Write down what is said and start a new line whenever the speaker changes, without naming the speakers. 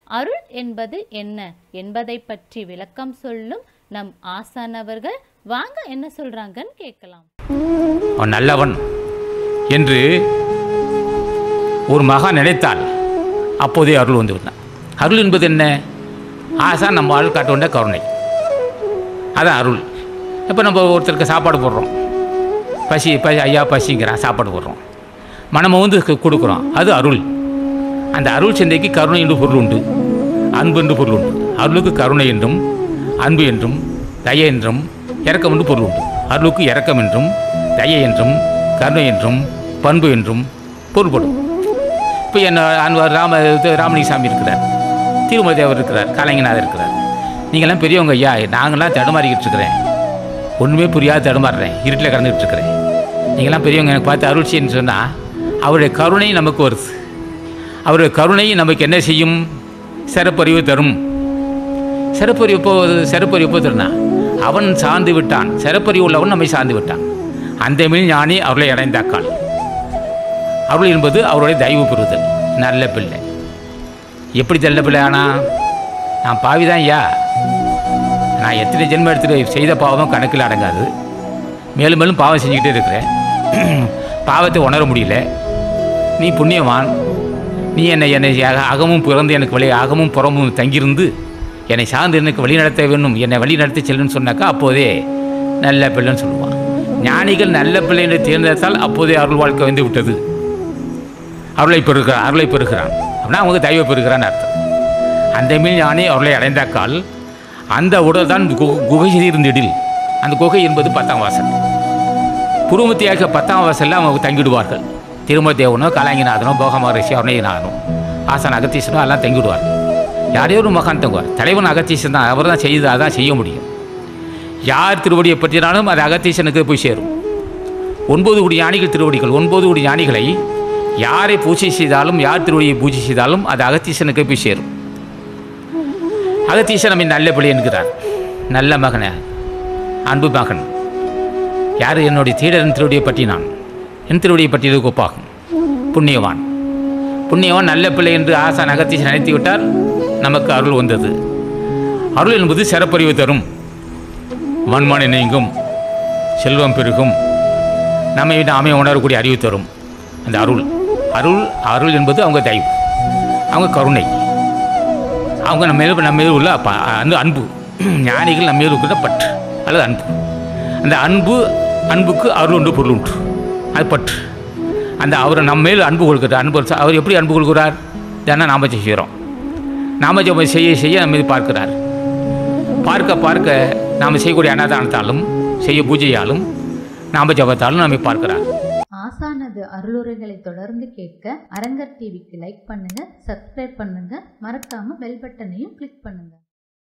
அருள் என்பது என்ன என்பதை பற்றி விளக்கம் சொல்லும் நம் ஆசான் அவர்கள் வாங்க என்ன சொல்றாங்கன்னு கேட்கலாம்
அவன் நல்லவன் என்று ஒரு மகான் நினைத்தால் அப்போதே அருள் வந்து விட்டான் அருள் என்பது என்ன ஆசா நம்ம ஆள் காட்ட வேண்டிய கருணை அதான் அருள் இப்போ நம்ம ஒருத்தருக்கு சாப்பாடு போடுறோம் பசி பசி ஐயா பசிங்கிறான் சாப்பாடு போடுறோம் மனம வந்து கு- கொடுக்குறோம் அது அருள் அந்த அருள் சிந்தைக்கு கருணை என்று பொருள் உண்டு அன்பு என்று பொருள் உண்டு அருளுக்கு கருணை என்றும் அன்பு என்றும் தயை என்றும் இரக்கம் என்று பொருள் உண்டு அருளுக்கு இரக்கம் என்றும் தயை என்றும் கருணை என்றும் பண்பு என்றும் பொருள்படும் இப்போ என்ன அன்வர் ராம இது ராமலிங்கசாமி இருக்கிறார் திருமதேவர் இருக்கிறார் கலைஞநாதர் இருக்கிறார் நீங்களாம் பெரியவங்க ஐயா நாங்களாம் தடுமாறிக்கிட்டு இருக்கிறேன் ஒன்றுமே புரியாத தடுமாறுறேன் இருட்டில் கடந்துக்கிட்டு இருக்கிறேன் நீங்களாம் பெரியவங்க எனக்கு பார்த்து அருள் செய்யுன்னு சொன்னால் அவருடைய கருணை நமக்கு வருது அவருடைய கருணை நமக்கு என்ன செய்யும் சிறப்பறிவு தரும் சிறப்பறிவு எப்போ சிறப்பறிவு எப்போ தருனா அவன் சார்ந்து விட்டான் சிறப்பறிவு உள்ளவன் நம்மை சார்ந்து விட்டான் அந்த மேல் ஞானி அவர்களை அடைந்தாக்காள் அருள் என்பது அவருடைய தயவு பெறுதல் நல்ல பிள்ளை எப்படி நல்ல பிள்ளை ஆனா நான் பாவி தான் ஐயா நான் எத்தனை ஜென்மம் எடுத்துட்டு செய்த பாவம் கணக்கில் அடங்காது மேலும் மேலும் பாவம் செஞ்சுக்கிட்டே இருக்கிறேன் பாவத்தை உணர முடியல நீ புண்ணியவான் நீ என்னை என்னை அக- அகமும் பிறந்து எனக்கு வழி அகமும் புறமும் தங்கியிருந்து என்னை சார்ந்து எனக்கு வழி நடத்த வேண்டும் என்னை வழி நடத்தி செல்லுன்னு சொன்னாக்கா அப்போதே நல்ல பிள்ளைன்னு சொல்லுவான் ஞானிகள் நல்ல பிள்ளை என்று தேர்ந்தெடுத்தால் அப்போதே அருள் வாழ்க்கை வந்து விட்டது அருளை பெறுகிறான் அருளை பெறுகிறான் அப்படின்னா அவங்க தெய்வ பெறுகிறான்னு அர்த்தம் அந்த மீன் ஞானி அருளை அடைந்தாக்கால் அந்த உடல் தான் கு- குகை இருந்திடில் அந்த குகை என்பது பத்தாம் வாசல் புருமத்தியாக பத்தாம் வாசலில் அவங்க தங்கிவிடுவார்கள் திருமதேவனோ கலாங்கிநாதனோ போகமகரிஷி அருணகிநாதனோ ஆசன் அகத்தீசனோ எல்லாம் தங்கிவிடுவார்கள் யாரையோ ஒரு மகான் தங்குவார் தலைவன் அகத்தீசன் தான் அவர் தான் செய்து அதான் செய்ய முடியும் யார் திருவடியை பற்றினாலும் அது அகத்தீசனுக்கு போய் சேரும் ஒன்பது கோடி ஞானிகள் திருவடிகள் ஒன்பது கோடி ஞானிகளை யாரை பூஜை செய்தாலும் யார் திருவடியை பூஜை செய்தாலும் அது அகத்தீசனுக்கு போய் சேரும் அகத்தீசன் நம்மை நல்ல பிள்ளை என்கிறார் நல்ல மகனே அன்பு மகன் யார் என்னுடைய தீடரன் திருவடியை பற்றினான் என் திருவடியை பற்றியது ஒப்பாகும் புண்ணியவான் புண்ணியவான் நல்ல பிள்ளை என்று ஆசான் அகத்தீசன் நினைத்து விட்டால் நமக்கு அருள் வந்தது அருள் என்பது சிறப்பறிவு தரும் வன்மனை நீங்கும் செல்வம் பெருகும் நம்மை நாமே உணரக்கூடிய அறிவு தரும் அந்த அருள் அருள் அருள் என்பது அவங்க தயவு அவங்க கருணை அவங்க நம்ம மேல நம்ம மேல உள்ள ப- அன்பு அன்பு ஞானிகள் நம்ம மேல இருக்கிற பற்று அல்லது அன்பு அந்த அன்பு அன்புக்கு அருள் உண்டு பொருள் உண்டு அது பற்று அந்த அவர் நம்ம மேல் அன்பு கொள்கிறார் அன்பு அவர் எப்படி அன்பு கொள்கிறார் தினம் நாம செய்கிறோம் நாம ஜெபம் செய்ய செய்ய நம்ம மீது பார்க்கிறார் பார்க்க பார்க்க நாம் செய்யக்கூடிய அன்னதானத்தாலும் செய்ய பூஜையாலும் நாம ஜபத்தாலும் நம்மை பார்க்கிறார்
ஆசானது அருளுரைகளை தொடர்ந்து கேட்க அரங்கர் டிவிக்கு லைக் பண்ணுங்க சப்ஸ்கிரைப் பண்ணுங்க மறக்காம பெல் பட்டனையும் கிளிக் பண்ணுங்க